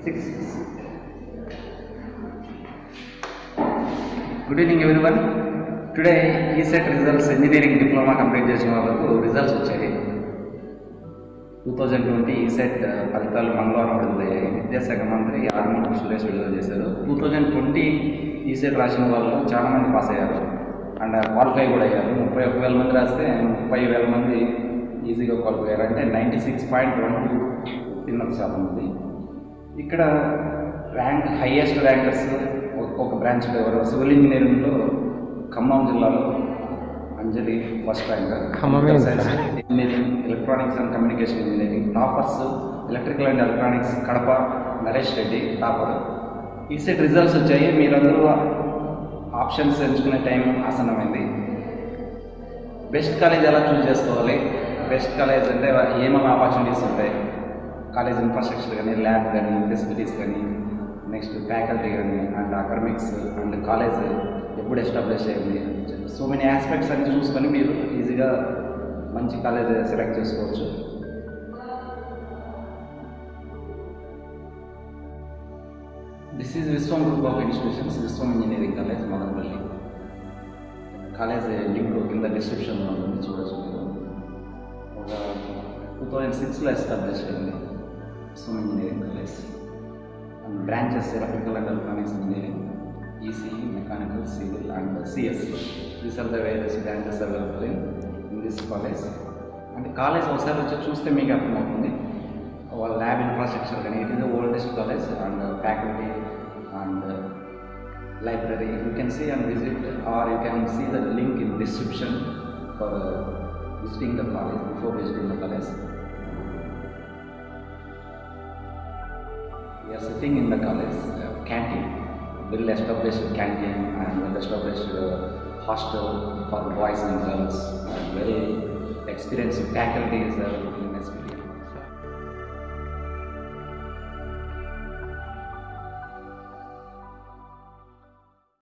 six good evening everyone today ECET results engineering diploma complete చేసిన వాళ్ళకు results వచ్చాయి two thousand twenty ECET ఫలితాలు మంగళవారం విడుదలయ్యాయి విద్యాశాఖ మంత్రి ఆర్మూర్ సురేష్ విడుదల చేశారు టూ థౌజండ్ ట్వంటీ ఈసెట్ రాసిన వాళ్ళు చాలామంది పాస్ అయ్యారు అండ్ క్వాలిఫై కూడా అయ్యారు ముప్పై ఒక్క వేల మంది రాస్తే ముప్పై వేల మంది ఈజీగా క్వాలిఫై అయ్యారు అంటే ninety six point one two తిన్నర శాతం ఉంది ఇక్కడ ర్యాంక్ హైయెస్ట్ ర్యాంకర్స్ ఒక బ్రాంచ్ ఎవరు సివిల్ ఇంజనీరింగ్లో ఖమ్మం జిల్లాలో అంజలి ఫస్ట్ ర్యాంకర్ ఖమ్మమే science engineering electronics and communication engineering toppers electrical and electronics Kadapa Naresh Reddy topper ECET results వచ్చాయి మీరందరూ ఆప్షన్స్ ఎంచుకునే టైం ఆసన్నమైంది బెస్ట్ కాలేజ్ ఎలా చూస్ చేసుకోవాలి బెస్ట్ కాలేజ్ అంటే ఏమేమి ఆపర్చునిటీస్ ఉంటాయి కాలేజ్ ఇన్ఫ్రాస్ట్రక్చర్ కానీ ల్యాబ్ కానీ ఫెసిలిటీస్ కానీ నెక్స్ట్ ఫ్యాకల్టీ కానీ అండ్ అకాడమిక్స్ అండ్ కాలేజ్ ఎప్పుడు ఎస్టాబ్లిష్ అయ్యింది సో మెనీ ఆస్పెక్ట్స్ అన్ని చూసుకొని మీరు ఈజీగా మంచి కాలేజ్ సెలెక్ట్ చేసుకోవచ్చు this is Viswam group of institutions Viswam engineering college Madanapalle college link కింద డిస్క్రిప్షన్లో ఉంటుంది చూడొచ్చు మీరు ఒక టూ థౌజండ్ సిక్స్లో ఎస్టాబ్లిష్ అయింది Viswam engineering college and branches electrical and electronics engineering ECE mechanical civil and CS these are the various branches available in in this college అంటే college ఒకసారి వచ్చి చూస్తే మీకు అర్థమవుతుంది వాళ్ళ ల్యాబ్ ఇన్ఫ్రాస్ట్రక్చర్ కానీ it is the oldest college and faculty and library you can see and visit or you can see the link in description for uh, visiting the college before visiting the college we are sitting in the college uh, canteen well established canteen and well established uh, hostel for boys and girls and well experienced faculty is there in experience